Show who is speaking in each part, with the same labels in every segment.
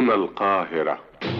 Speaker 1: هنا القاهرة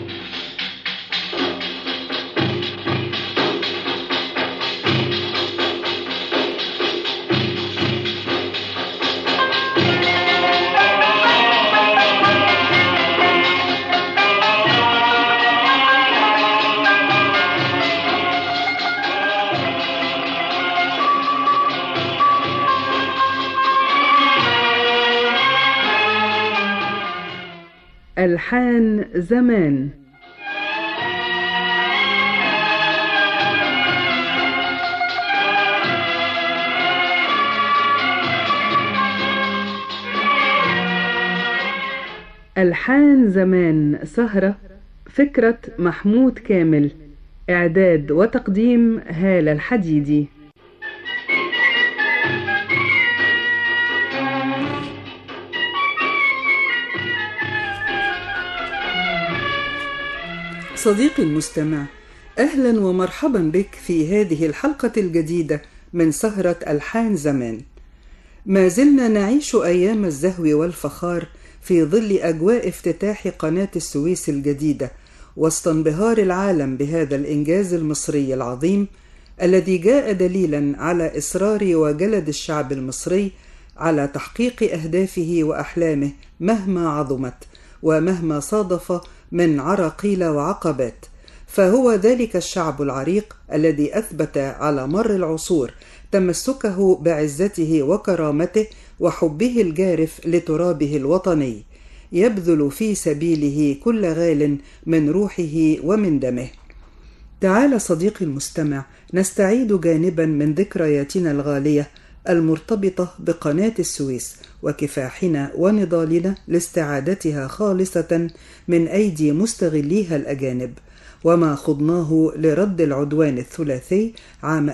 Speaker 2: ألحان زمان ألحان زمان سهرة فكرة محمود كامل إعداد وتقديم هالة الحديدي
Speaker 3: صديقي المستمع اهلا ومرحبا بك في هذه الحلقه الجديده من سهره الحان زمان ما زلنا نعيش ايام الزهو والفخار في ظل اجواء افتتاح قناه السويس الجديده وسط انبهار العالم بهذا الانجاز المصري العظيم الذي جاء دليلا على اصرار وجلد الشعب المصري على تحقيق اهدافه واحلامه مهما عظمت ومهما صادف من عراقيل وعقبات فهو ذلك الشعب العريق الذي اثبت على مر العصور تمسكه بعزته وكرامته وحبه الجارف لترابه الوطني يبذل في سبيله كل غال من روحه ومن دمه تعال صديقي المستمع نستعيد جانبا من ذكرياتنا الغاليه المرتبطه بقناه السويس وكفاحنا ونضالنا لاستعادتها خالصه من ايدي مستغليها الاجانب وما خضناه لرد العدوان الثلاثي عام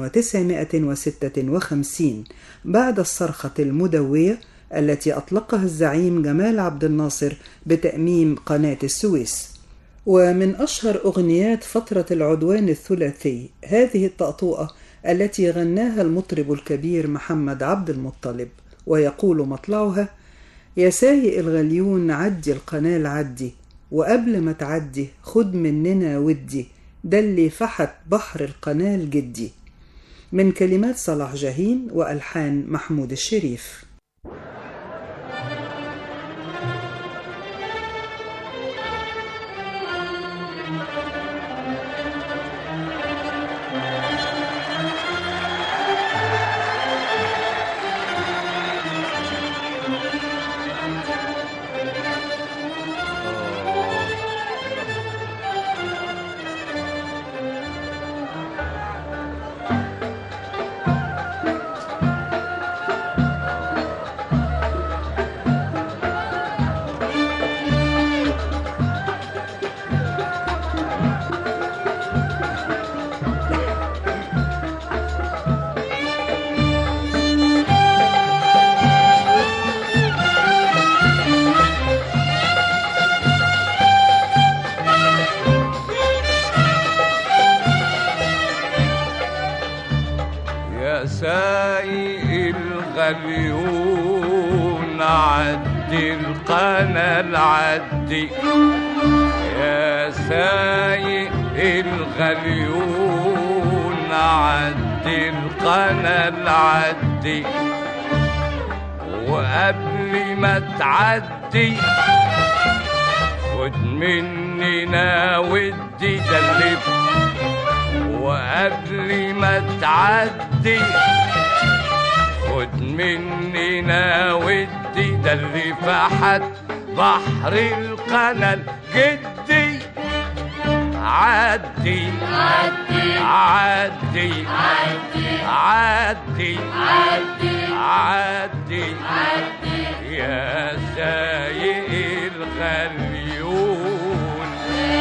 Speaker 3: 1956 بعد الصرخة المدوية التي أطلقها الزعيم جمال عبد الناصر بتأميم قناة السويس ومن أشهر أغنيات فترة العدوان الثلاثي هذه الطأطوئة التي غناها المطرب الكبير محمد عبد المطلب ويقول مطلعها يا سايق الغليون عدي القناة العدي وقبل ما تعدي خد مننا ودي ده اللي فحت بحر القناة الجدي من كلمات صلاح جاهين وألحان محمود الشريف
Speaker 4: يا سايق الغليون عدي القنا العدي يا سايق الغليون عدي القنا العدي وقبل ما تعدي خد مننا ودي دلف وقبل ما تعدي خد مننا ودي ده اللي فحت بحر القناة جدي عدي عدي عدي عدي عدي عدي يا سايق الغليون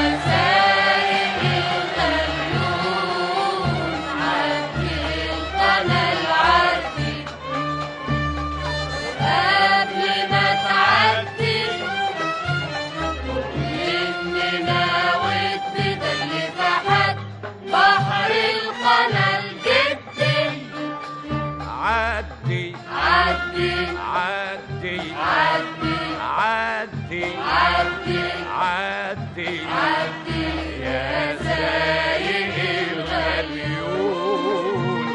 Speaker 4: عدي عدي عدي عدي عدي عدي يا سايق الغليون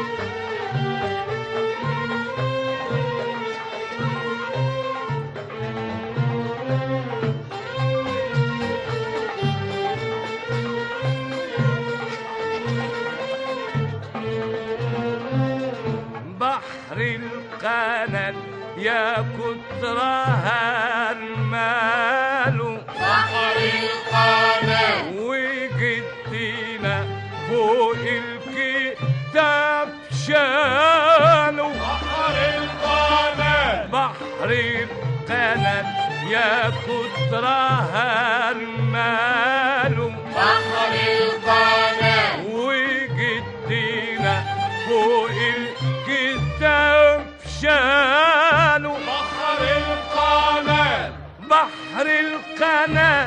Speaker 4: بحر القنل يا كترها المال
Speaker 1: بحر القناة
Speaker 4: وجدينا فوق الكتاب شالوا
Speaker 1: بحر القناة
Speaker 4: بحر القنل يا كترها المال
Speaker 1: بحر القناة
Speaker 4: وجدينا فوق الكتاب شالوا
Speaker 1: بحر القناة
Speaker 4: بحر القناة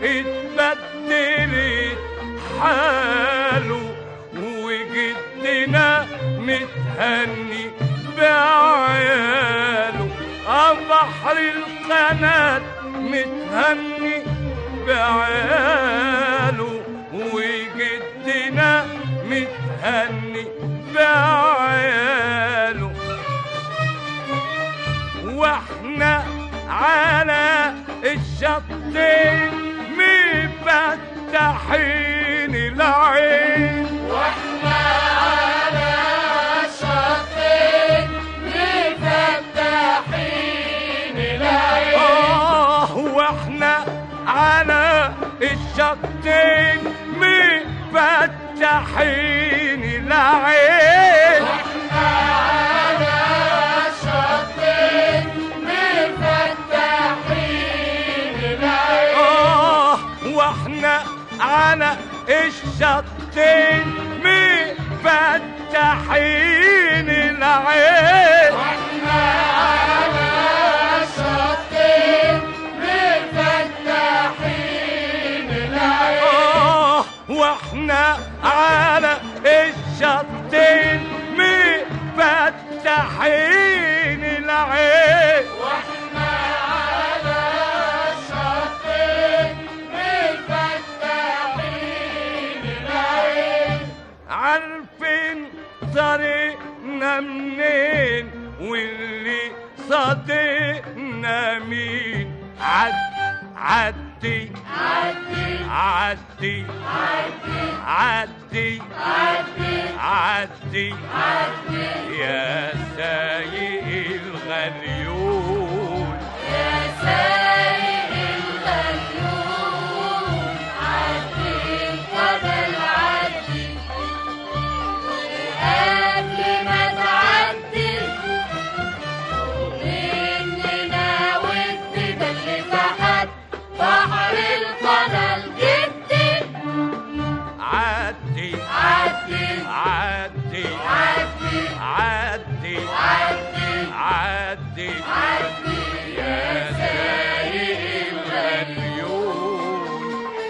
Speaker 4: اتبدلت حاله وجدنا متهني بعياله اه بحر القناة متهني بعياله وجدنا متهني بعياله واحنا على الشطين مفتحين العين
Speaker 1: واحنا على الشطين مفتحين العين
Speaker 4: آه واحنا على الشطين مفتحين العين
Speaker 1: واحنا على الشطين مفتحين العين
Speaker 4: آه واحنا على الشطين مفتحين العين
Speaker 1: واحنا على الشطين مفتحين العين
Speaker 4: آه واحنا على الشطين مفتحين العين
Speaker 1: واحنا على الشطين مفتحين العين
Speaker 4: عارفين طريقنا منين واللي صديقنا مين عد عدي
Speaker 1: عدي
Speaker 4: عدي
Speaker 1: عدي
Speaker 4: عدي
Speaker 1: عدي
Speaker 4: عدي يا سايق الغليون
Speaker 1: يا سايق الغيوم عدي الجبل عدي وقبل ما تعدي مننا ودي ده اللي فحت بحر القناة الجدي
Speaker 4: عدي
Speaker 1: عدي
Speaker 4: عدي
Speaker 1: عدي
Speaker 4: عدي
Speaker 1: عدي
Speaker 4: عدي
Speaker 1: عدي
Speaker 4: يا سايق الغليون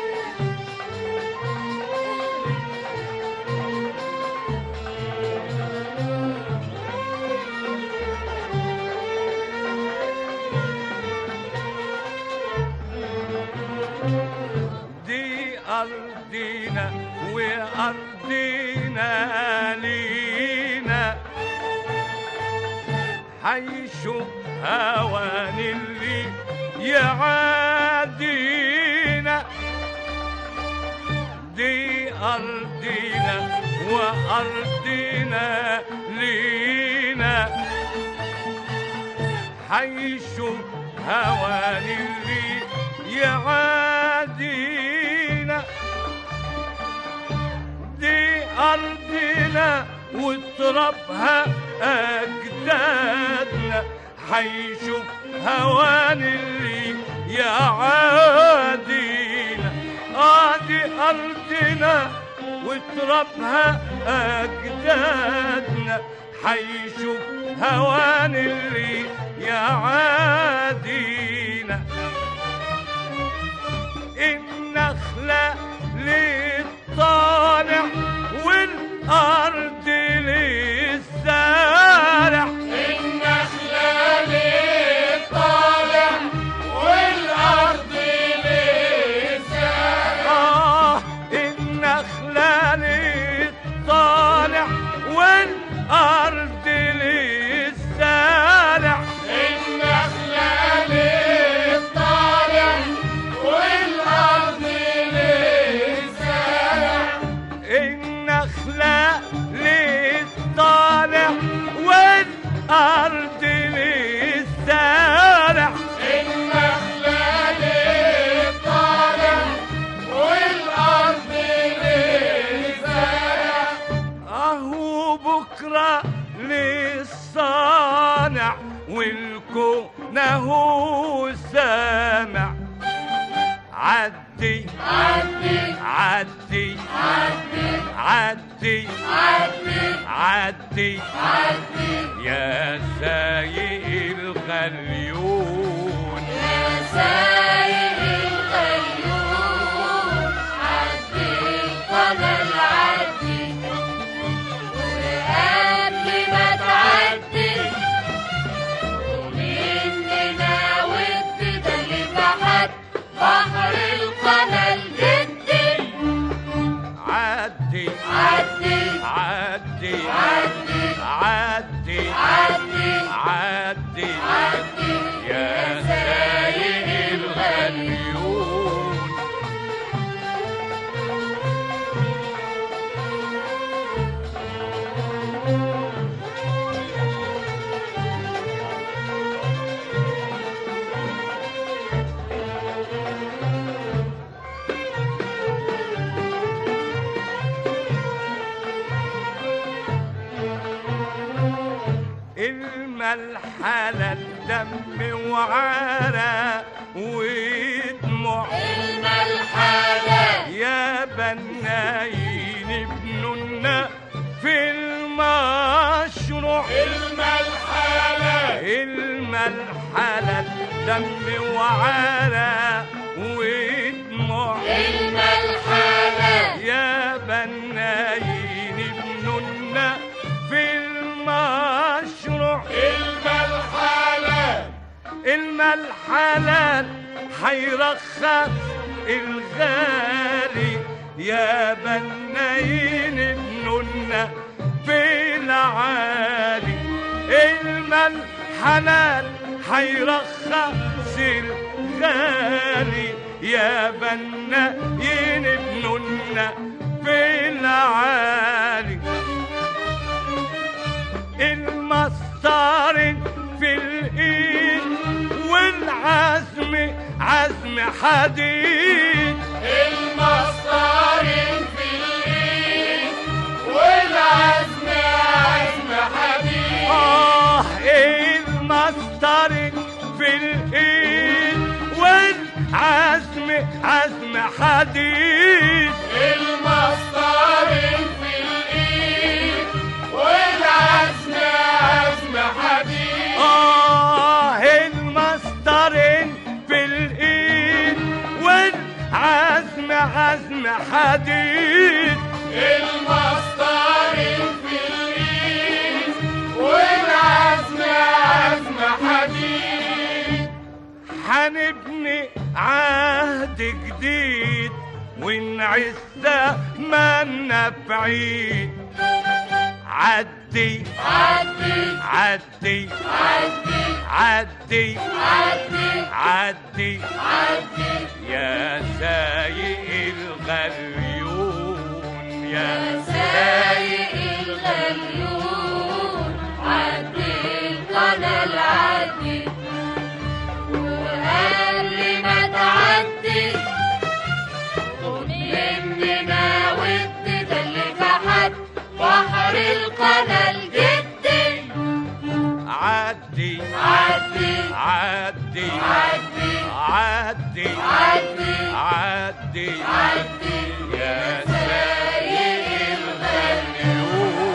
Speaker 4: دي أرضنا وأرضنا لينا حيشوف هوان اللي يعادينا دي أرضنا وأرضنا لينا حيشوف هوان اللي يعادينا دي أرضنا وترابها أجدادنا حيشوف هوان اللي يعادينا آه دي أرضنا وترابها أجدادنا حيشوف هوان اللي يعادينا النخلة للطالع والأرض للزارع
Speaker 1: النخلة للطالع والأرض للزارع
Speaker 4: عدي
Speaker 1: عدي
Speaker 4: عدي
Speaker 1: عدي
Speaker 4: عدي
Speaker 1: عدي
Speaker 4: عدي
Speaker 1: عدي
Speaker 4: يا سايق الغليون
Speaker 1: يا سايق الغيوم عدي القمر عدي وقبل ما تعدي قوم اننا ودي ده اللي تحت بحر القمر جدي
Speaker 4: عدي
Speaker 1: عدي
Speaker 4: عدي
Speaker 1: عدي
Speaker 4: عدي
Speaker 1: عدي
Speaker 4: عدي
Speaker 1: عدي
Speaker 4: يا سايق الغليون الملحلة الدم وعرق ودموع
Speaker 1: الملحمة
Speaker 4: يا بنايين ابننا في المشروع
Speaker 1: الملحمة
Speaker 4: الملحلة الدم وعرق ودموع
Speaker 1: الملحمة
Speaker 4: يا بنايين ابننا في المشروع
Speaker 1: الملحمة
Speaker 4: الملحلات حيرخص الغالي يا بنايين ابننا في العالي الملحلات حيرخص الغالي يا بنايين ابننا في العالي المسطار في الايد والعزم عزم حديد
Speaker 1: المسطر في الايد والعزم عزم حديد
Speaker 4: اه المسطر في الايد والعزم عزم حديد
Speaker 1: المسطر في الايد والعزم عزم حديد
Speaker 4: آه المسطرين في الإيد والعزم عزم حديد
Speaker 1: المسطر في الايد والعزم عزم حديد
Speaker 4: حنبني عهد جديد ونعيش زماننا بعيد عدي
Speaker 1: عدي
Speaker 4: عدي
Speaker 1: عدي
Speaker 4: عدي
Speaker 1: عدي
Speaker 4: عدي
Speaker 1: عدي
Speaker 4: يا سايق الغليون يا
Speaker 1: سايق الغليون عدي القناة عدي وقبل ما تعدي قوم مننا ودي ده اللي تحت بحر القناة الجدي
Speaker 4: عدي
Speaker 1: عدي
Speaker 4: عدي
Speaker 1: عدي
Speaker 4: عدي
Speaker 1: عدي
Speaker 4: عدي
Speaker 1: عدي
Speaker 4: يا
Speaker 1: سايق الغليون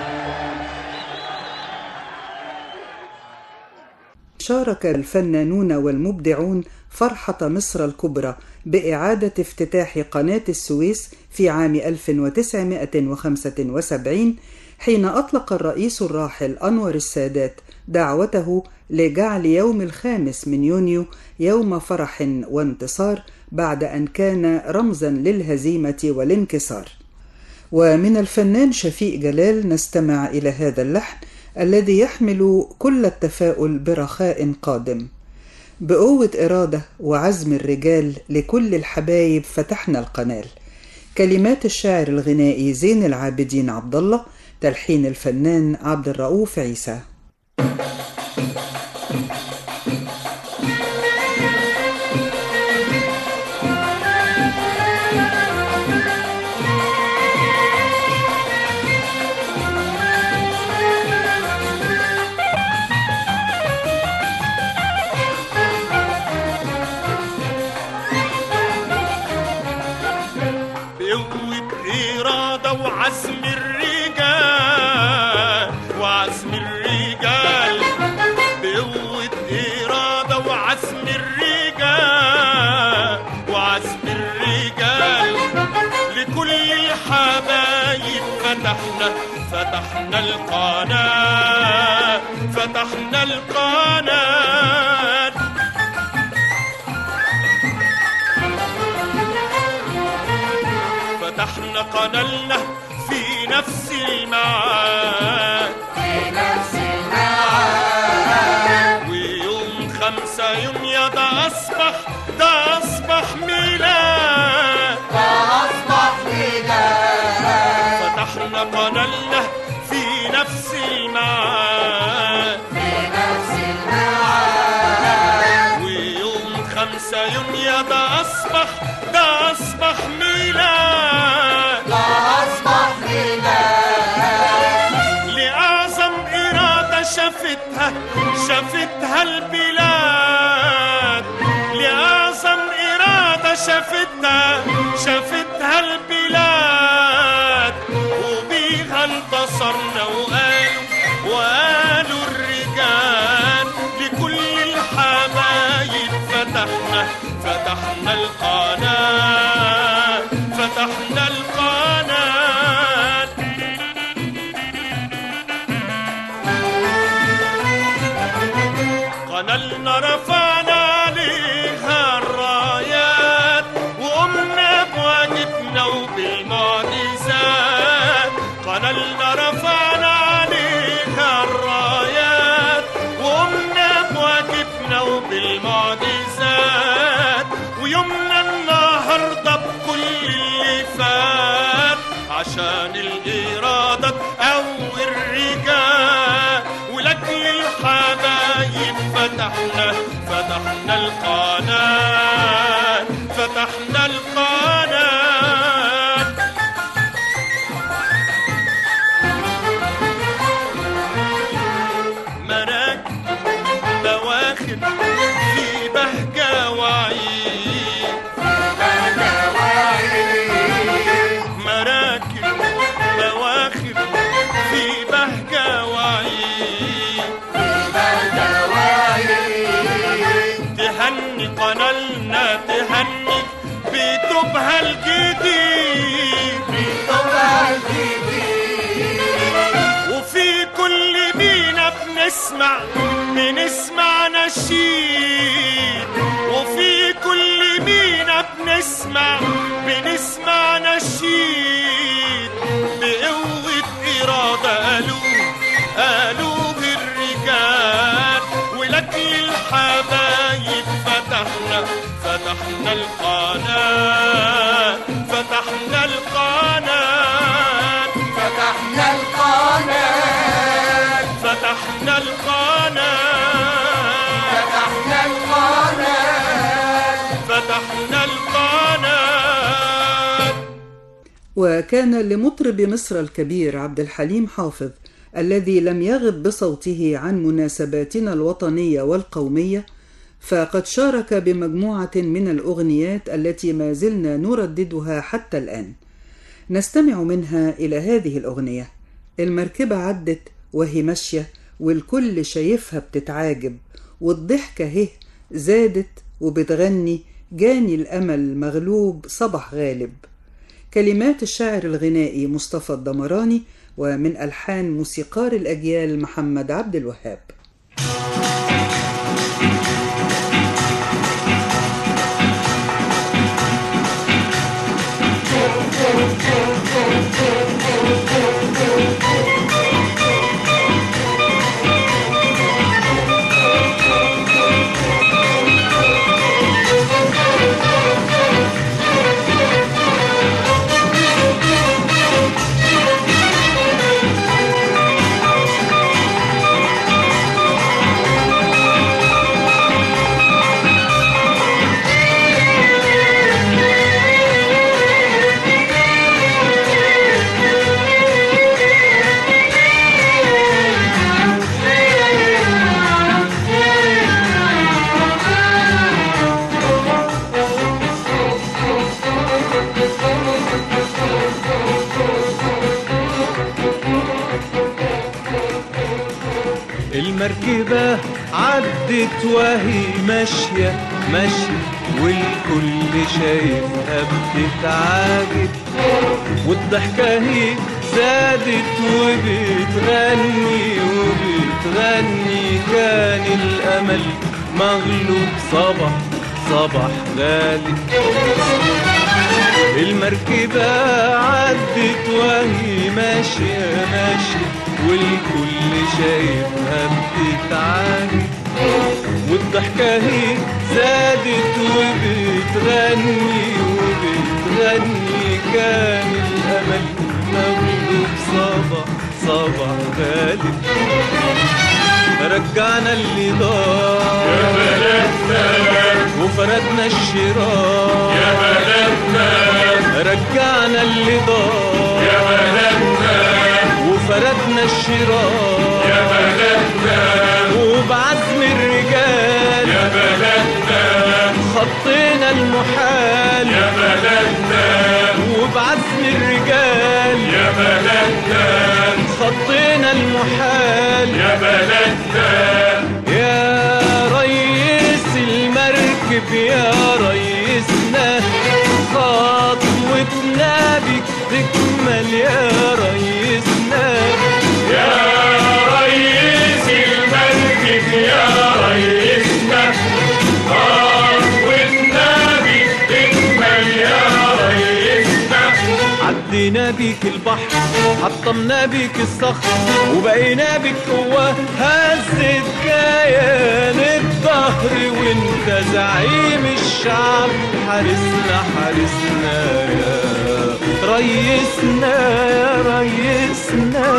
Speaker 3: شارك الفنانون والمبدعون فرحة مصر الكبرى بإعادة افتتاح قناة السويس في عام 1975 حين أطلق الرئيس الراحل أنور السادات دعوته لجعل يوم الخامس من يونيو يوم فرح وانتصار بعد أن كان رمزا للهزيمة والانكسار ومن الفنان شفيق جلال نستمع إلى هذا اللحن الذي يحمل كل التفاؤل برخاء قادم بقوة إرادة وعزم الرجال لكل الحبايب فتحنا القنال كلمات الشاعر الغنائي زين العابدين عبد الله تلحين الفنان عبد الرؤوف عيسى
Speaker 4: وعزم الرجال وعزم الرجال بقوة إرادة وعزم الرجال وعزم الرجال لكل الحبايب فتحنا فتحنا القناة فتحنا القناة فتحنا قنالنا في نفس الميعاد
Speaker 1: في نفس الميعاد
Speaker 4: ويوم خمسة يوم يا ده أصبح ده أصبح ميلاد
Speaker 1: فأصبح ميلاد
Speaker 4: فتحنا قنالنا في نفس الميعاد
Speaker 1: في نفس الميعاد
Speaker 4: ويوم خمسة يوم يا ده أصبح ده أصبح ميلاد
Speaker 1: فأصبح ميلاد
Speaker 4: لأعظم إرادة شافتها شافتها البلاد لأعظم إرادة شافتها شافتها البلاد وبيها انتصرنا وقالوا وقالوا الرجال لكل الحبايب فتحنا فتحنا القناة فتحنا القناة قنالنا رفعنا عليها الرايات وقمنا بواجبنا وبالمعجزات قنالنا رفعنا عليها الرايات وقمنا بواجبنا وبالمعجزات ويومنا النهارده بكل اللي فات عشان الإرادة تقوي الرجال ولأجل الحبايب فتحنا فتحنا القناة فتحنا القناة مراكب بواخر في بهجة وعيد مراكب بواخر في بهجة وعيد تهني قنالنا تهني بتوبها الجديد وفي كل بينا بنسمع بنسمع نشيد وفي كل بينا بنسمع بنسمع نشيد بقوة إرادة قالوا قالوا الرجال ولكن الحبايب فتحنا فتحنا القناة فتحنا القناة
Speaker 1: فتحنا القناة
Speaker 4: فتحنا القناة
Speaker 1: فتحنا القناة
Speaker 4: فتحنا القناة
Speaker 3: وكان لمطرب مصر الكبير عبد الحليم حافظ الذي لم يغب بصوته عن مناسباتنا الوطنية والقومية فقد شارك بمجموعة من الأغنيات التي ما زلنا نرددها حتى الآن نستمع منها إلى هذه الأغنية المركبة عدت وهي ماشية والكل شايفها بتتعاجب والضحكة هه زادت وبتغني جاني الأمل مغلوب صبح غالب كلمات الشاعر الغنائي مصطفى الدمراني ومن ألحان موسيقار الأجيال محمد عبد الوهاب
Speaker 1: فتحنا
Speaker 5: المركبة عدت وهي ماشية ماشية والكل شايفها بتتعاجب والضحكة هي زادت وبتغني وبتغني كان الأمل مغلوب صبح صبح غالي المركبة عدت وهي ماشية ماشية والكل شايفها بتتعاجب والضحكة هي زادت وبتغني وبتغني كان الأمل مغلوب صبح صبح غالب رجعنا اللي ضاع يا بلدنا وفردنا الشراع يا بلدنا رجعنا اللي ضاع يا بلدنا وفردنا الشراع يا بلدنا وبعزم الرجال يا بلدنا خطينا المحال يا بلدنا وبعزم الرجال يا بلدنا خطينا المحال يا بلدنا يا ريس المركب يا ريسنا خطوتنا بك تكمل يا ريسنا يا ريس المركب يا ريسنا خطوتنا بك تكمل يا ريسنا عدينا بيك البحر حطمنا بيك الصخر وبقينا بك قوة هزت كيان الظهر وانت زعيم الشعب حارسنا حارسنا يا ريسنا يا ريسنا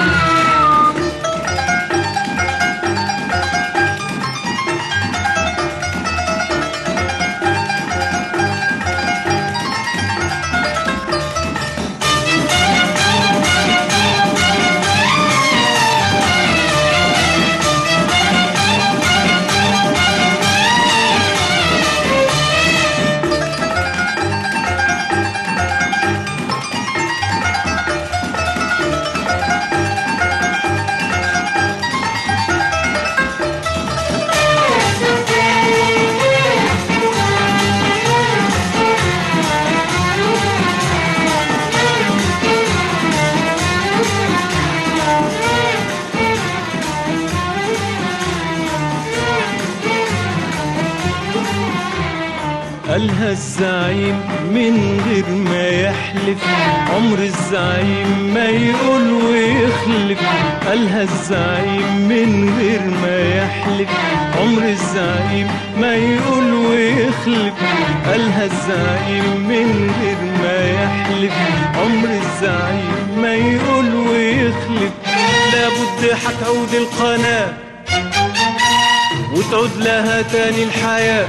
Speaker 5: قالها الزعيم من غير ما يحلف عمر الزعيم ما يقول ويخلف قالها الزعيم من غير ما يحلف عمر الزعيم ما يقول ويخلف قالها الزعيم من غير ما يحلف عمر الزعيم ما يقول ويخلف لابد هتعود القناة وتعود لها تاني الحياه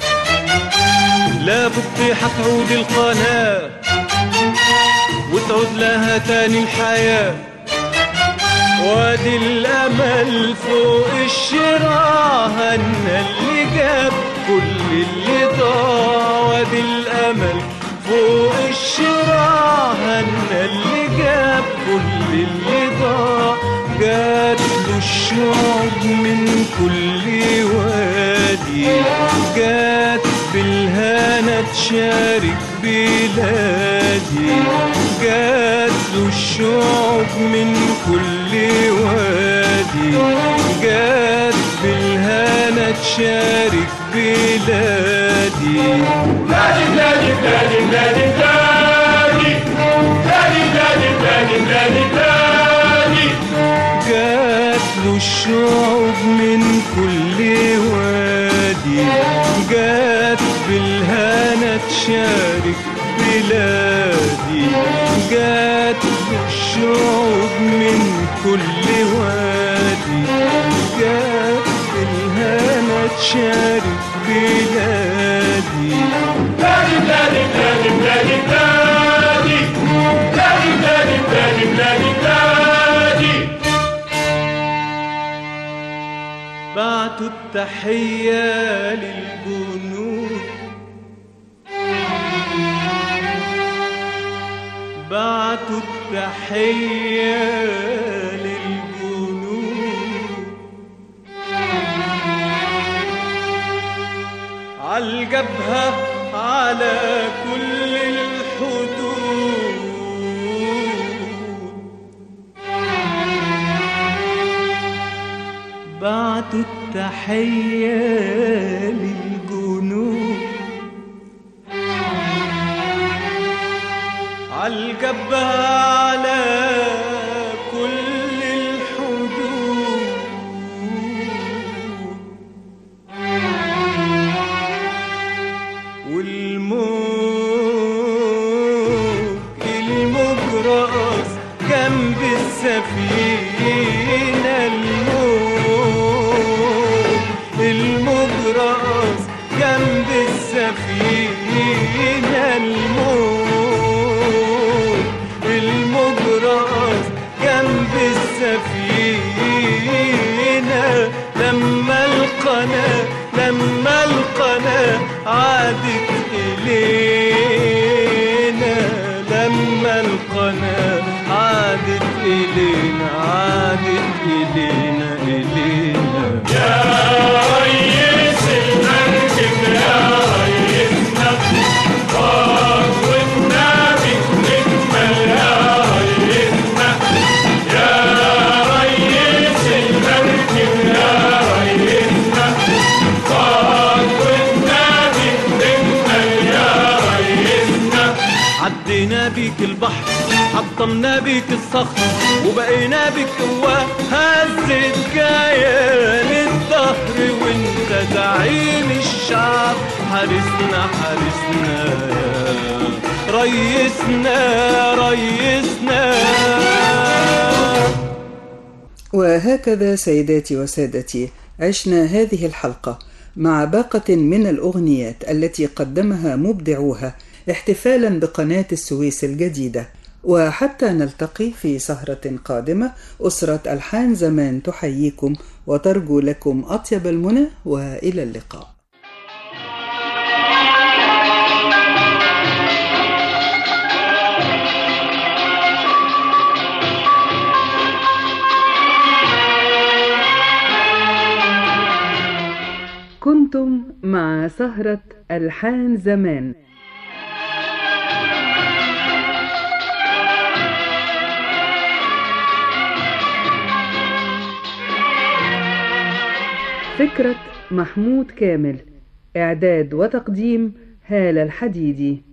Speaker 5: لابد حتعود القناة وتعود لها تاني الحياة وادي الأمل فوق الشراع هنا اللي جاب كل اللي ضاع وادي الأمل فوق الشراع هنا اللي جاب كل اللي ضاع جات له الشعب من كل وادي جات بالهنا تشارك بلادي جات له الشعب من كل وادي جات بالهنا تشارك بلادي
Speaker 1: بلادي بلادي بلادي بلادي بلادي بلادي بلادي بلادي بلادي بلادي
Speaker 5: جات له الشعوب من كل وادي جات بالهنا تشارك بلادي جات له الشعوب من كل وادي جات بالهنا تشارك بلادي
Speaker 1: بلادي بلادي بلادي بلادي بلادي بلادي بلادي بلادي بلادي بلادي
Speaker 5: بعتوا التحية للجنود بعتوا التحية للجنود عالجبهة على كل الحدود بعتوا التحية للجنود عالجبهة على كل الحدود والموج المجرأس جنب السفينة الموج المجرأس جنب السفينة الموج المجرأس جنب السفينة لما القناة لما القناة عادت إلينا لما القناة عادت إلينا عادت إلينا إلينا
Speaker 1: يا ريس المركب يا ريسنا خطوتنا بنكمل يا ريسنا يا ريس المركب يا ريسنا خطوتنا بنكمل يا ريسنا
Speaker 5: عدينا بيك البحر حطمنا بيك الصخر وبقينا بيك قوة هزت كيان الظهر وانت زعيم الشعب حارسنا حارسنا يا ريسنا ريسنا
Speaker 3: وهكذا سيداتي وسادتي عشنا هذه الحلقة مع باقة من الأغنيات التي قدمها مبدعوها احتفالا بقناة السويس الجديدة وحتى نلتقي في سهرة قادمة أسرة ألحان زمان تحييكم وترجو لكم أطيب المنى وإلى اللقاء
Speaker 2: كنتم مع سهرة ألحان زمان فكرة محمود كامل إعداد وتقديم هالة الحديدي